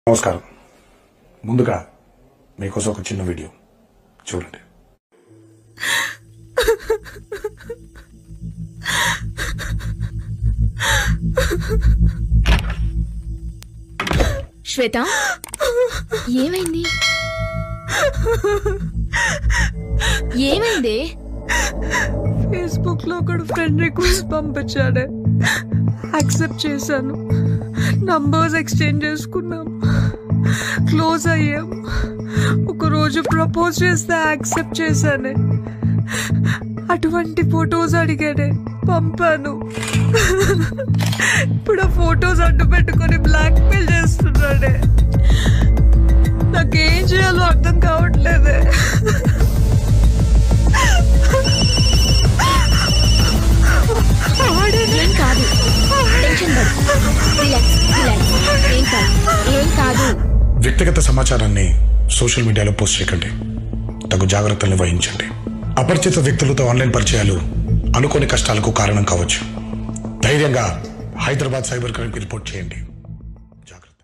నమస్కారం ముందుగా మీకోసం ఒక చిన్న వీడియో చూడండి శ్వేత ఏమైంది ఏమైంది ఫేస్బుక్ లో ఒకడు ఫ్రెండ్ రిక్వెస్ట్ పంపించాడే యాక్సెప్ట్ చేశాను నంబర్స్ ఎక్స్చేంజ్ చేసుకున్నాం క్లోజ్ అయ్యాం ఒక రోజు ప్రపోజ్ చేస్తే యాక్సెప్ట్ చేశానే అటువంటి ఫొటోస్ అడిగాడే పంపాను ఇప్పుడు ఆ ఫొటోస్ అడ్డు పెట్టుకొని బ్లాక్ మెయిల్ చేస్తున్నాడే నాకేం చేయాలో అర్థం కావట్లేదే ఏం కాదు టెన్షన్ పడు రిలాక్స్ రిలాక్స్ ఏం కాదు ఏం కాదు వ్యక్తిగత సమాచారాన్ని సోషల్ మీడియాలో పోస్ట్ చేయకండి తగు జాగ్రత్తల్ని వహించండి అపరిచిత వ్యక్తులతో ఆన్లైన్ పరిచయాలు అనుకోని కష్టాలకు కారణం కావచ్చు ధైర్యంగా హైదరాబాద్ సైబర్ క్రైమ్కి రిపోర్ట్ చేయండి